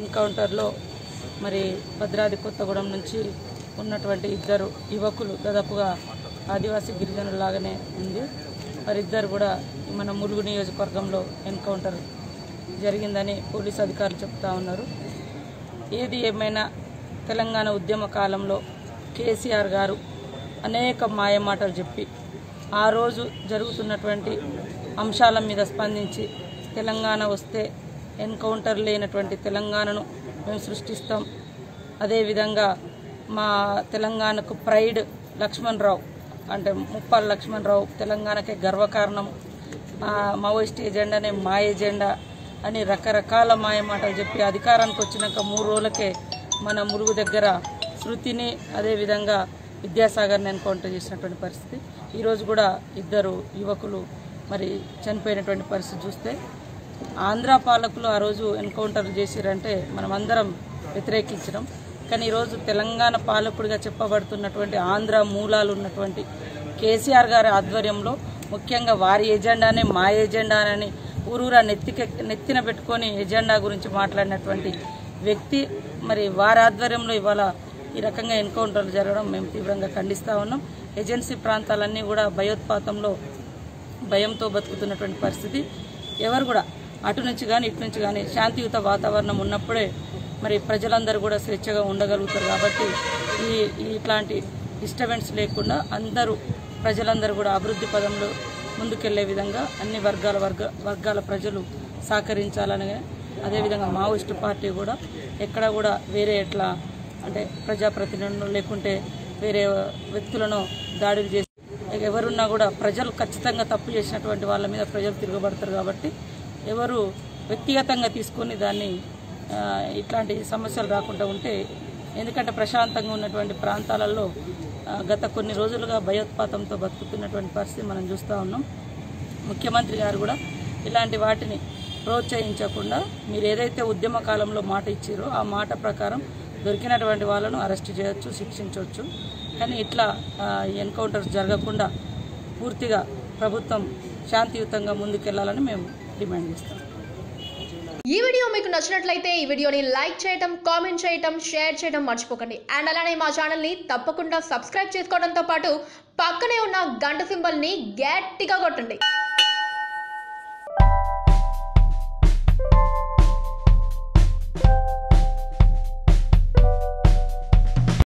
ఎన్కౌంటర్లో మరి భద్రాద్రి కొత్తగూడెం నుంచి ఉన్నటువంటి ఇద్దరు యువకులు దాదాపుగా ఆదివాసీ గిరిజనులాగానే ఉంది మరి ఇద్దరు కూడా మన ములుగు నియోజకవర్గంలో ఎన్కౌంటర్ జరిగిందని పోలీసు అధికారులు చెప్తా ఉన్నారు ఏది ఏమైనా తెలంగాణ ఉద్యమ కాలంలో కేసీఆర్ గారు అనేక మాయమాటలు చెప్పి ఆ రోజు జరుగుతున్నటువంటి అంశాల మీద స్పందించి తెలంగాణ వస్తే ఎన్కౌంటర్ లేనటువంటి తెలంగాణను మేము సృష్టిస్తాం అదేవిధంగా మా తెలంగాణకు ప్రైడ్ లక్ష్మణ్ రావు అంటే ముప్పాల లక్ష్మణ్ రావు తెలంగాణకే గర్వకారణం ఆ మావోయిస్ట్ ఎజెండానే మా ఎజెండా అని రకరకాల మాయమాటలు చెప్పి అధికారానికి వచ్చినాక మూడు రోజులకే మన మురుగు దగ్గర శృతిని అదేవిధంగా విద్యాసాగర్ని ఎన్కౌంటర్ చేసినటువంటి పరిస్థితి ఈరోజు కూడా ఇద్దరు యువకులు మరి చనిపోయినటువంటి పరిస్థితి చూస్తే ఆంధ్ర పాలకులు ఆ రోజు ఎన్కౌంటర్ చేసిరంటే మనం అందరం వ్యతిరేకించడం కానీ ఈరోజు తెలంగాణ పాలకుడిగా చెప్పబడుతున్నటువంటి ఆంధ్ర మూలాలు ఉన్నటువంటి కేసీఆర్ గారి ఆధ్వర్యంలో ముఖ్యంగా వారి ఎజెండానే మా ఎజెండానని ఊరూరా నెత్తిక నెత్తిన పెట్టుకొని ఎజెండా గురించి మాట్లాడినటువంటి వ్యక్తి మరి వారి ఆధ్వర్యంలో ఇవాళ ఈ రకంగా ఎన్కౌంటర్లు జరగడం మేము తీవ్రంగా ఖండిస్తా ఉన్నాం ఏజెన్సీ ప్రాంతాలన్నీ కూడా భయోత్పాతంలో భయంతో బతుకుతున్నటువంటి పరిస్థితి ఎవరు కూడా అటు నుంచి కానీ ఇటు నుంచి కానీ శాంతియుత వాతావరణం ఉన్నప్పుడే మరి ప్రజలందరూ కూడా స్వేచ్ఛగా ఉండగలుగుతారు కాబట్టి ఈ ఈ ఇట్లాంటి డిస్టర్బెన్స్ లేకుండా అందరూ ప్రజలందరూ కూడా అభివృద్ధి పదంలో ముందుకెళ్లే విధంగా అన్ని వర్గాల వర్గ వర్గాల ప్రజలు సహకరించాలని అదేవిధంగా మావోయిస్టు పార్టీ కూడా ఎక్కడ కూడా వేరే ఎట్లా అంటే ప్రజాప్రతినిధులను లేకుంటే వేరే వ్యక్తులను దాడులు చేసి ఎవరున్నా కూడా ప్రజలు ఖచ్చితంగా తప్పు చేసినటువంటి వాళ్ళ మీద ప్రజలు తిరగబడతారు కాబట్టి ఎవరు వ్యక్తిగతంగా తీసుకొని దాన్ని ఆ, ఇట్లాంటి సమస్యలు రాకుండా ఉంటే ఎందుకంటే ప్రశాంతంగా ఉన్నటువంటి ప్రాంతాలలో ఆ, గత కొన్ని రోజులుగా భయోత్పాతంతో బతుకుతున్నటువంటి పరిస్థితి మనం చూస్తూ ఉన్నాం ముఖ్యమంత్రి గారు కూడా ఇలాంటి వాటిని ప్రోత్సహించకుండా మీరు ఏదైతే ఉద్యమ కాలంలో మాట ఇచ్చారో ఆ మాట ప్రకారం దొరికినటువంటి వాళ్ళను అరెస్ట్ చేయొచ్చు శిక్షించవచ్చు కానీ ఇట్లా ఎన్కౌంటర్స్ జరగకుండా పూర్తిగా ప్రభుత్వం శాంతియుతంగా ముందుకెళ్లాలని మేము డిమాండ్ చేస్తాం ఈ వీడియో మీకు నచ్చినట్లయితే ఈ వీడియోని లైక్ చేయటం కామెంట్ చేయటం షేర్ చేయడం మర్చిపోకండి అండ్ అలానే మా ఛానల్ని తప్పకుండా సబ్స్క్రైబ్ చేసుకోవడంతో పాటు పక్కనే ఉన్న గంట సింబల్ని గట్టిగా కొట్టండి